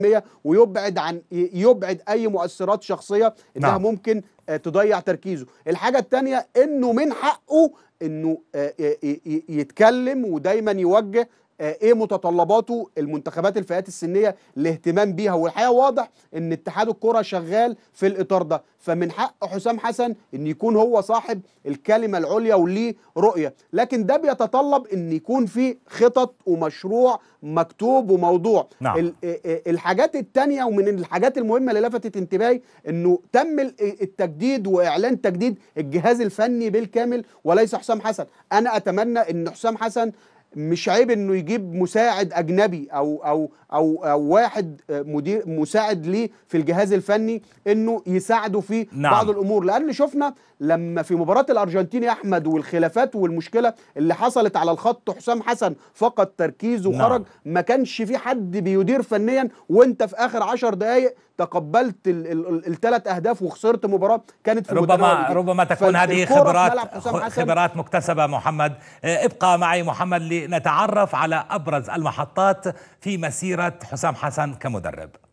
ويبعد عن يبعد اي مؤثرات شخصيه انها نعم. ممكن آه، تضيع تركيزه الحاجه الثانيه انه من حقه انه آه، ي- ي- يتكلم ودايما يوجه آه، ايه متطلباته المنتخبات الفئات السنيه الاهتمام بيها والحقيقه واضح ان اتحاد الكره شغال في الاطار ده فمن حق حسام حسن ان يكون هو صاحب الكلمه العليا وليه رؤيه لكن ده بيتطلب ان يكون في خطط ومشروع مكتوب وموضوع نعم. ال- آه، آه، الحاجات التانية ومن الحاجات المهمة اللي لفتت انتباهي انه تم ال- التجديد واعلان تجديد الجهاز الفني بالكامل وليس حسام حسن انا اتمنى ان حسام حسن مش عيب انه يجيب مساعد اجنبي او او او, أو واحد آه، مدير مساعد ليه في الجهاز الفني انه يساعده في نعم. بعض الامور لان شفنا لما في مباراه الارجنتين يا احمد والخلافات والمشكله اللي حصلت على الخط حسام حسن فقد تركيزه نعم. وخرج ما كانش في حد بيدير فنيا وانت في اخر عشر دقائق تقبلت الثلاث اهداف وخسرت مباراه كانت في ربما متناول ربما تكون هذه فالكرة في خبرات ملعب حسام حسن خبرات مكتسبة محمد آه، ابقى معي محمد لنتعرف على أبرز المحطات في مسيرة حسام حسن كمدرب